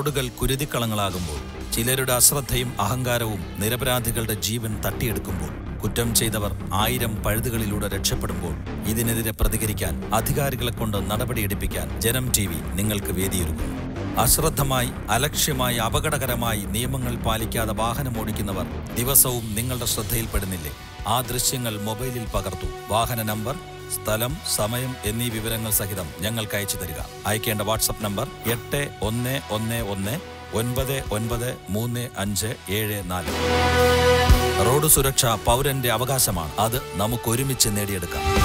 റോഡുകൾ കുരുതിക്കളങ്ങളാകുമ്പോൾ ചിലരുടെ അശ്രദ്ധയും അഹങ്കാരവും നിരപരാധികളുടെ ജീവൻ തട്ടിയെടുക്കുമ്പോൾ കുറ്റം ചെയ്തവർ ആയിരം പഴുതുകളിലൂടെ രക്ഷപ്പെടുമ്പോൾ ഇതിനെതിരെ പ്രതികരിക്കാൻ അധികാരികളെ കൊണ്ട് നടപടിയെടുപ്പിക്കാൻ ജനം ടി വി നിങ്ങൾക്ക് വേദിയൊരുക്കുന്നു അശ്രദ്ധമായി അലക്ഷ്യമായി അപകടകരമായി നിയമങ്ങൾ പാലിക്കാതെ വാഹനമോടിക്കുന്നവർ ദിവസവും നിങ്ങളുടെ ശ്രദ്ധയിൽപ്പെടുന്നില്ലേ ആ ദൃശ്യങ്ങൾ മൊബൈലിൽ പകർത്തു വാഹന നമ്പർ സ്ഥലം സമയം എന്നീ വിവരങ്ങൾ സഹിതം ഞങ്ങൾക്ക് അയച്ചു തരിക അയക്കേണ്ട വാട്സപ്പ് നമ്പർ എട്ട് ഒന്ന് ഒന്ന് ഒന്ന് ഒൻപത് ഒൻപത് മൂന്ന് അഞ്ച് ഏഴ് നാല് റോഡ് സുരക്ഷ പൗരന്റെ അവകാശമാണ് അത് നമുക്ക് ഒരുമിച്ച് നേടിയെടുക്കാം